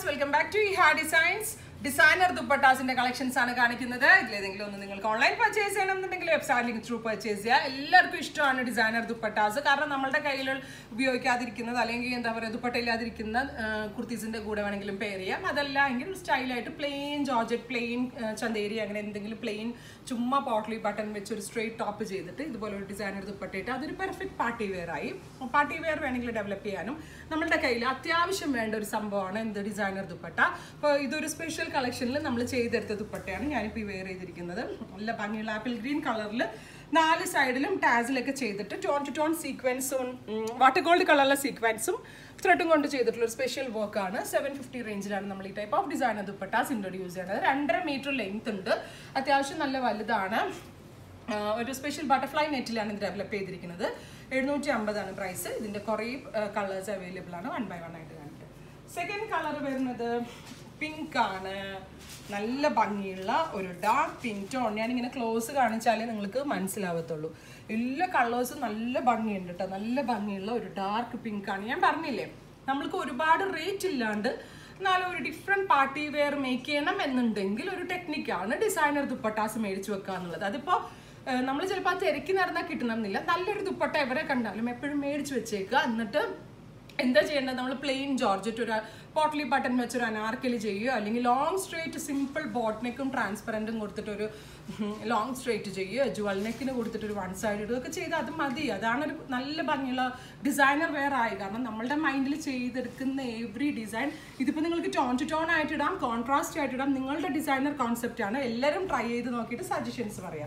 viewers welcome back to Iha designs designer ദുപ്പട്ടാസിന്റെ collections ആണ് കാണിക്കുന്നത് ഇതിലേതെങ്കിലും ഒന്ന് നിങ്ങൾക്ക് ഓൺലൈൻ പർച്ചേസ് ചെയ്യണമെന്നുണ്ടെങ്കിൽ വെബ്സൈറ്റ് ലിങ്ക് ത്രൂ പർച്ചേസ് ചെയ്യുക എല്ലാവർക്കും ഇഷ്ടമാണ് ഡിസൈനർ ദുപ്പട്ടാസ് കാരണം നമ്മളുടെ കയ്യിൽ ഉപയോഗിക്കാതിരിക്കുന്നത് അല്ലെങ്കിൽ എന്താ പറയുക ദുപ്പട്ട ഇല്ലാതിരിക്കുന്ന കുർത്തീസിന്റെ കൂടെ വേണമെങ്കിലും പെയർ ചെയ്യാം അതല്ല എങ്കിൽ സ്റ്റൈലായിട്ട് പ്ലെയിൻ ജോർജറ്റ് പ്ലെയിൻ ചന്തേരി അങ്ങനെ എന്തെങ്കിലും പ്ലെയിൻ ചുമ്മാ പോട്ട്ലി ബട്ടൺ വെച്ച് ഒരു സ്ട്രെയിറ്റ് ടോപ്പ് ചെയ്തിട്ട് ഇതുപോലെ ഒരു ഡിസൈനർ ദുപ്പട്ടയിട്ട് അതൊരു പെർഫെക്റ്റ് പാർട്ടി വെയർ ആയി പാർട്ടി വെയർ വേണമെങ്കിൽ ഡെവലപ്പ് ചെയ്യാനും നമ്മളുടെ കയ്യിൽ അത്യാവശ്യം വേണ്ട ഒരു സംഭവമാണ് എന്ത് ഡിസൈനർ ദുപ്പട്ട അപ്പോൾ ഇതൊരു സ്പെഷ്യൽ കളക്ഷനിൽ നമ്മൾ ചെയ്തെടുത്ത ദുപ്പട്ടയാണ് ഞാനിപ്പോൾ ഈ വെയർ ചെയ്തിരിക്കുന്നത് നല്ല ഭംഗിയുള്ള ആപ്പിൾ ഗ്രീൻ കളറിൽ നാല് സൈഡിലും ടാസിലൊക്കെ ചെയ്തിട്ട് ടോൺ ടു ടോൺ സീക്വൻസും വാട്ടർ ഗോൾഡ് കളറിലെ സീക്വൻസും ത്രെഡും കൊണ്ട് ചെയ്തിട്ടുള്ള ഒരു സ്പെഷ്യൽ വർക്കാണ് സെവൻ ഫിഫ്റ്റി റേഞ്ചിലാണ് നമ്മൾ ഈ type of designer dupattas introduce ചെയ്യുന്നത് രണ്ടര മീറ്റർ ലെങ്ത് ഉണ്ട് അത്യാവശ്യം നല്ല വലുതാണ് ആ, ഒരു സ്പെഷ്യൽ ബട്ടർഫ്ലൈ നെറ്റിലാണ് ഇത് ഡെവലപ്പ് ചെയ്തിരിക്കുന്നത് എഴുന്നൂറ്റി അമ്പതാണ് പ്രൈസ് ഇതിൻ്റെ കുറേ കളേഴ്സ് അവൈലബിൾ ആണ് വൺ ബൈ വൺ ആയിട്ട് കാണിക്കാം സെക്കൻഡ് കളർ വരുന്നത് പിങ്ക് ആണ് നല്ല ഭംഗിയുള്ള ഒരു ഡാർക്ക് പിങ്ക് ടോൺ ഞാനിങ്ങനെ ക്ലോസ് കാണിച്ചാലേ നിങ്ങൾക്ക് മനസ്സിലാവത്തുള്ളൂ എല്ലാ കളേഴ്സും നല്ല ഭംഗിയുണ്ട് കേട്ടോ നല്ല ഭംഗിയുള്ള ഒരു ഡാർക്ക് പിങ്ക് ആണ് ഞാൻ പറഞ്ഞില്ലേ നമ്മൾക്ക് ഒരുപാട് റേറ്റ് ഇല്ലാണ്ട് എന്നാലും ഒരു ഡിഫറെൻറ്റ് പാർട്ടി വെയർ മേക്ക് ചെയ്യണം എന്നുണ്ടെങ്കിൽ ഒരു ടെക്നിക്കാണ് ഡിസൈനർ ദുപ്പട്ടാസ് മേടിച്ച് വെക്കുക എന്നുള്ളത് അതിപ്പോൾ നമ്മൾ ചിലപ്പോൾ ആ തിരക്കി നടന്നാൽ കിട്ടണമെന്നില്ല നല്ലൊരു ദുപ്പട്ട എവരെ കണ്ടാലും എപ്പോഴും മേടിച്ച് വെച്ചേക്കുക എന്നിട്ട് എന്താ ചെയ്യേണ്ടത് നമ്മൾ പ്ലെയിൻ ജോർജറ്റ് ഒരു പോട്ട്ലി ബട്ടൺ വെച്ചൊരു അനാർക്കലി ചെയ്യുകയോ അല്ലെങ്കിൽ ലോങ് സ്ട്രേറ്റ് സിമ്പിൾ ബോട്ട് നെക്കും ട്രാൻസ്പെറൻറ്റും കൊടുത്തിട്ടൊരു ലോങ് സ്ട്രേറ്റ് ചെയ്യുകയോ ജുവൽ നെക്കിന് കൊടുത്തിട്ട് ഒരു വൺ സൈഡ് ഇടുകയൊക്കെ ചെയ്ത് അത് മതി അതാണ് ഒരു നല്ല ഭംഗിയുള്ള ഡിസൈനർ വെയർ ആയി കാരണം നമ്മളുടെ മൈൻഡിൽ ചെയ്തെടുക്കുന്ന എവറി ഡിസൈൻ ഇതിപ്പോൾ നിങ്ങൾക്ക് ടോൺ ടു ടോൺ ആയിട്ട് ഇടാം കോൺട്രാസ്റ്റ് ആയിട്ട് ഇടാം നിങ്ങളുടെ ഡിസൈനർ കോൺസെപ്റ്റ് ആണ് എല്ലാവരും ട്രൈ ചെയ്ത് നോക്കിയിട്ട് സജഷൻസ് പറയാം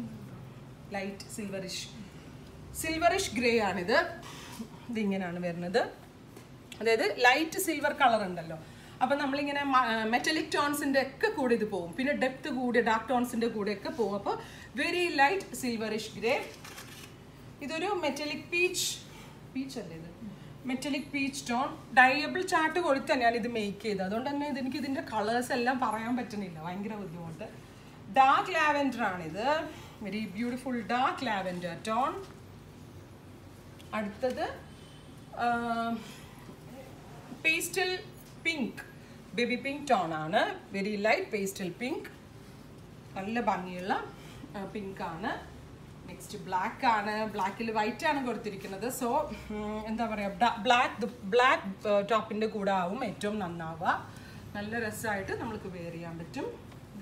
ലൈറ്റ് സിൽവറിഷ് സിൽവറിഷ് ഗ്രേ ആണിത് ഇതിങ്ങനെയാണ് വരുന്നത് അതായത് ലൈറ്റ് സിൽവർ കളർ ഉണ്ടല്ലോ അപ്പം നമ്മളിങ്ങനെ മെറ്റലിക് ടോൺസിൻ്റെ ഒക്കെ കൂടെ ഇത് പോകും പിന്നെ ഡെപ്ത് കൂടിയ ഡാർക്ക് ടോൺസിൻ്റെ കൂടെ ഒക്കെ പോകും അപ്പോൾ വെരി ലൈറ്റ് സിൽവറിഷ് ഗ്രേ ഇതൊരു മെറ്റലിക് പീച്ച് പീച്ച് അല്ലേ ഇത് metallic peach tone dyeable chart കൊടുത്ത് തന്നെയാണ് ഇത് മേക്ക് ചെയ്തത് അതുകൊണ്ട് തന്നെ ഇത് എനിക്ക് ഇതിൻ്റെ കളേഴ്സ് എല്ലാം പറയാൻ പറ്റുന്നില്ല ഭയങ്കര ബുദ്ധിമുട്ട് ഡാർക്ക് ലാവൻഡർ ആണിത് very beautiful dark lavender tone അടുത്തത് pastel pink baby pink tone ആണ് വെരി ലൈറ്റ് പേസ്റ്റൽ പിങ്ക് നല്ല ഭംഗിയുള്ള പിങ്ക് ആണ് നെക്സ്റ്റ് ബ്ലാക്ക് ആണ് ബ്ലാക്കിൽ വൈറ്റ് ആണ് കൊടുത്തിരിക്കുന്നത് സോ എന്താ പറയുക ബ്ലാക്ക് ബ്ലാക്ക് ടോപ്പിൻ്റെ കൂടെ ആവും ഏറ്റവും നന്നാവുക നല്ല രസമായിട്ട് നമ്മൾക്ക് വെയർ ചെയ്യാൻ പറ്റും ഇത്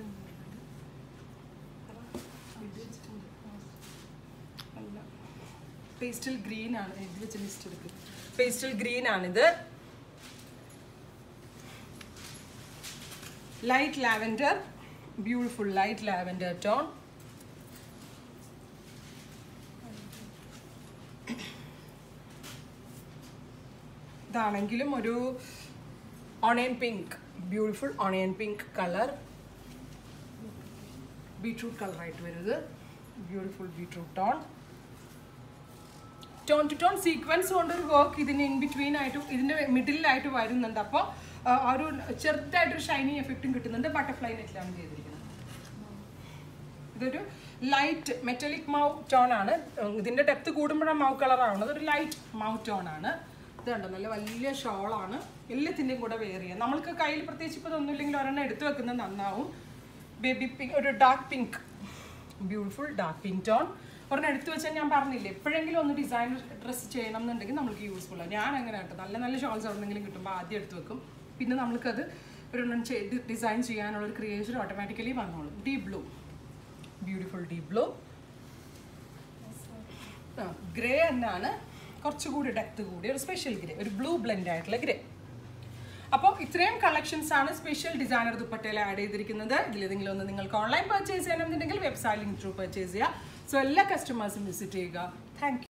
നല്ല പേസ്റ്റൽ ഗ്രീൻ ആണ് ഇത് വെച്ച് ലിസ്റ്റ് എടുക്കും പേസ്റ്റൽ ഗ്രീൻ ആണിത് light lavender beautiful light lavender tone ഇതാണെങ്കിലും ഒരു onion pink beautiful onion pink colour beetroot കളറായിട്ട് വരുന്നത് beautiful beetroot tone tone to tone sequence കൊണ്ടൊരു വർക്ക് ഇതിന് ഇൻ ബിറ്റ്വീൻ ആയിട്ട് ഇതിൻ്റെ മിഡിലായിട്ട് വരുന്നുണ്ട് അപ്പോൾ ആ ഒരു ചെറുതായിട്ടൊരു ഷൈനി എഫക്റ്റും കിട്ടുന്നുണ്ട് ബട്ടർഫ്ലൈ നെറ്റിലാണ് ചെയ്തിരിക്കുന്നത് ഇതൊരു ലൈറ്റ് മെറ്റലിക് മൗ ടോൺ ആണ് ഇതിൻ്റെ ഡെപ്ത് കൂടുമ്പോഴാണ് മൗ കളർ ആവുന്നത് ഒരു ലൈറ്റ് മൗ ടോൺ ആണ് ഇത് കണ്ടോ നല്ല വലിയ ഷോളാണ് എല്ലാത്തിൻ്റെയും കൂടെ വെയർ ചെയ്യാം നമ്മൾക്ക് കയ്യിൽ പ്രത്യേകിച്ച് ഇപ്പോൾ ഒന്നുമില്ലെങ്കിൽ ഒരെണ്ണം എടുത്തു വെക്കുന്നത് നന്നാവും ബേബി പിങ്ക് ഒരു dark pink beautiful dark pink tone ഒരെണ്ണം എടുത്തു വെച്ചാൽ ഞാൻ പറഞ്ഞില്ലേ എപ്പോഴെങ്കിലും ഒന്ന് ഡിസൈൻ ഡ്രസ്സ് ചെയ്യണം എന്നുണ്ടെങ്കിൽ നമുക്ക് യൂസ്ഫുൾ ആണ് ഞാൻ അങ്ങനെ കേട്ടോ നല്ല നല്ല ഷോൾസ് എവിടെയെങ്കിലും കിട്ടുമ്പോൾ ആദ്യം എടുത്തു വെക്കും പിന്നെ നമ്മൾക്കത് ഒരെണ്ണം ചെയ്ത് ഡിസൈൻ ചെയ്യാനുള്ള ഒരു ക്രിയേഷൻ ഓട്ടോമാറ്റിക്കലി വന്നോളും deep blue beautiful deep blue grey തന്നെയാണ് കുറച്ചുകൂടി ഡെപ്ത് കൂടി ഒരു സ്പെഷ്യൽ ഗ്രേ ഒരു ബ്ലൂ ബ്ലെൻഡ് ആയിട്ടുള്ള ഗ്രേ അപ്പോൾ ഇത്രയും കളക്ഷൻസ് ആണ് സ്പെഷ്യൽ ഡിസൈനർ ദുപ്പട്ടയിൽ ആഡ് ചെയ്തിരിക്കുന്നത് ഇതിലേതെങ്കിലും ഒന്ന് നിങ്ങൾക്ക് ഓൺലൈൻ പർച്ചേസ് ചെയ്യണമെന്നുണ്ടെങ്കിൽ വെബ്സൈറ്റ് ലിങ്ക് ത്രൂ പർച്ചേസ് ചെയ്യുക സോ എല്ലാ കസ്റ്റമേഴ്സും വിസിറ്റ് ചെയ്യുക താങ്ക്